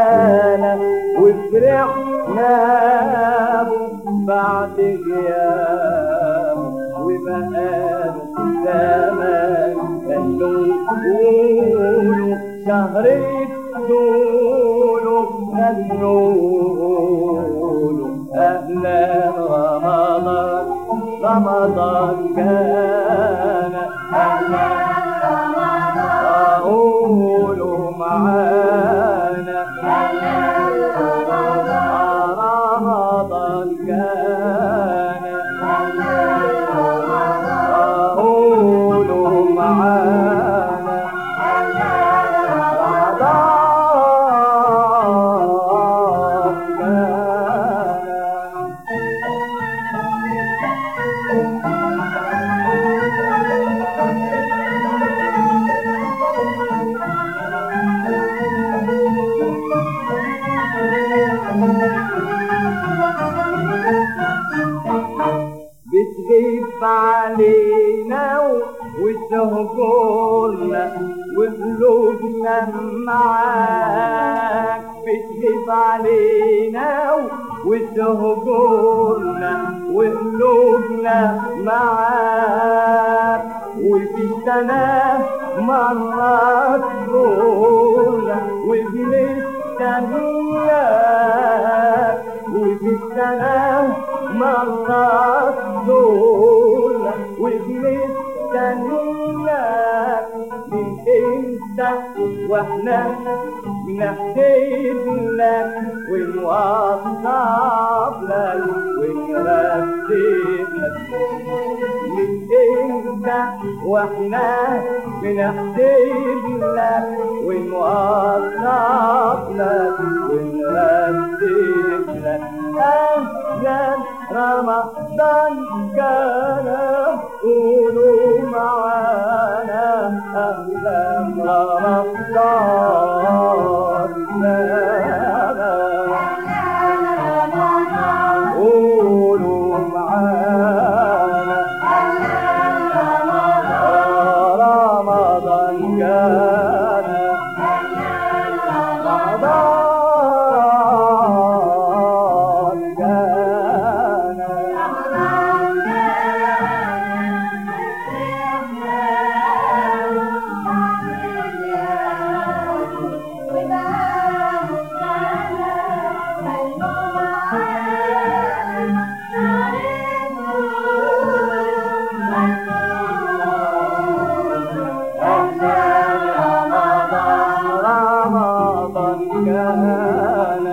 جانا وفرحنا به بعد غيابه وبقاله زمان كانوا يقولوا شهر الدول غنوا أهلا رمضان رمضان كان أهلا قولوا معانا رمضان كان قولوا معانا رمضان كان بتغيب علينا وتهجرنا وقلوبنا معاك بتغيب علينا وتهجرنا وقلوبنا معاك وفي سنة مرة تزورنا وبنستناك وفي السنة مرة تزورنا وبنستناك من امتى واحنا بنحتاج لك ونوصف لك ونرتب لك من امتى واحنا بنحتاج لك ونوصف لك ونرتب لك اهلا رمضان كان قولوا معانا اهلا رمضان كان قولوا معانا رمضان كان رمضان كان رمضان كان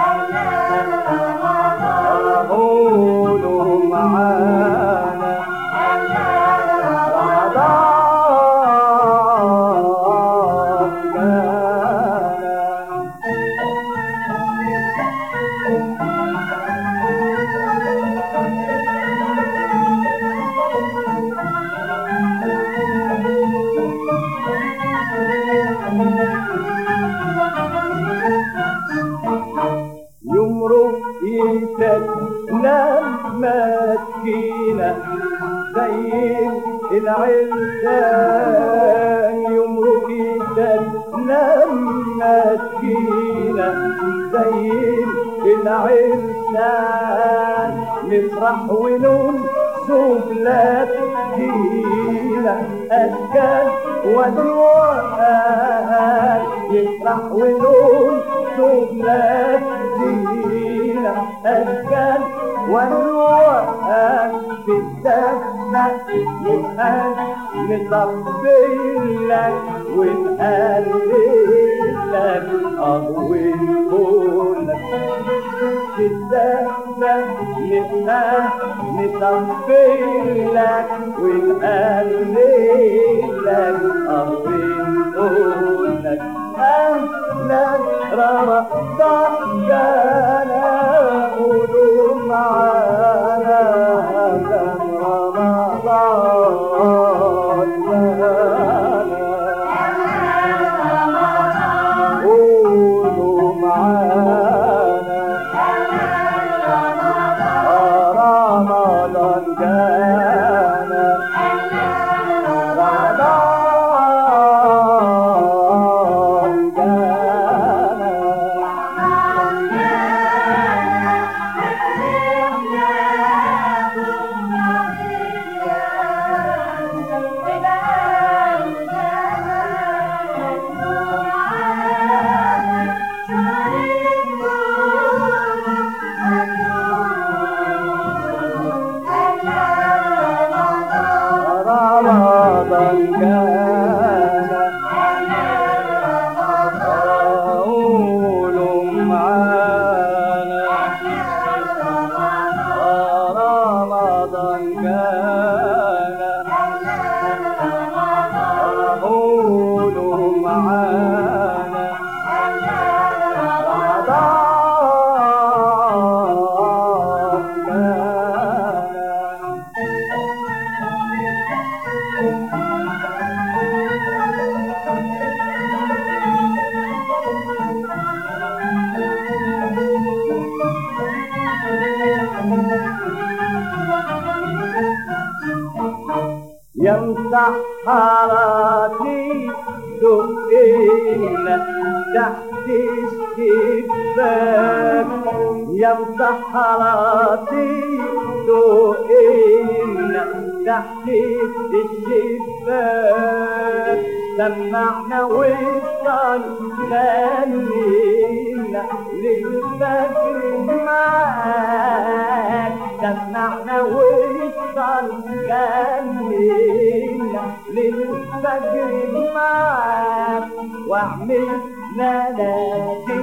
قولوا معانا رمضان كان يمرق ينسك لما تجينا زي العرسان يمرق ينسك لما تجينا زي العرسان نفرح ونون سفلات جينا أشكال ودوان يفرح ونون سفلات جينا أشكال ودوان في الدفنة يبقى نطبل لك ونقلل لك أضوي لك في الدفنة نبقى نطبل لك ونقلل لك أضوي لك أهلا رمضان كان قولوا معانا أهلا رمضان كان قولوا معانا رمضان كان رمضان كان يا مسحراتي دقينا تحت الشباك يا مسحراتي دقينا تحت الشباك سمعنا وصل خلينا للفجر معاك سمعنا وصل خلينا للفجر معاك وعملنا نادي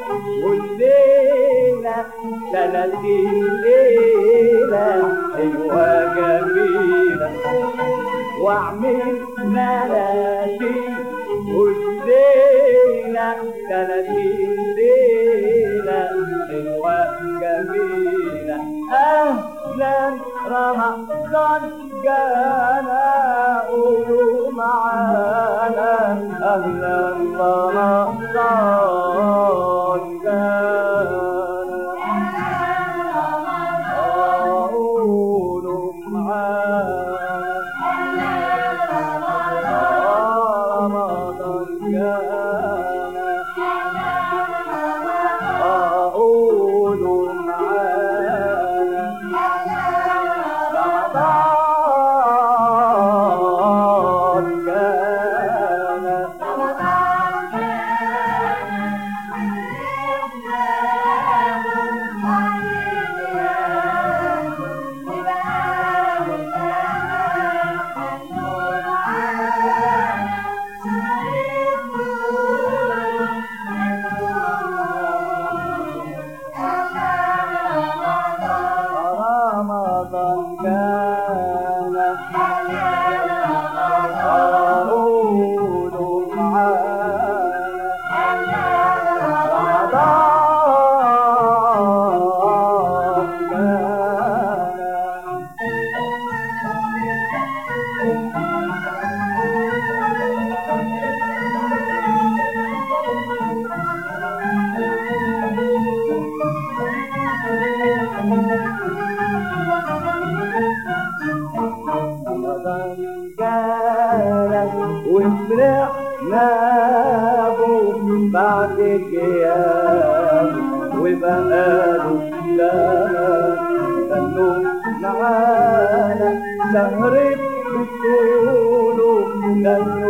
والليلة ثلاثين ليلة أيوة جميلة وعملنا نادي والليلة ثلاثين ليلة حلوة جميلة أهلا رمضان جانا قولوا معانا أهلا رمضان جانا قولوا معانا رمضان جانا أقول معانا رمضان جانا رمضان جانا أقول معانا رمضان جانا رمضان جانا وفرحنا به بعد غياب وبقاله لنا غنوا معانا سهرة بطوله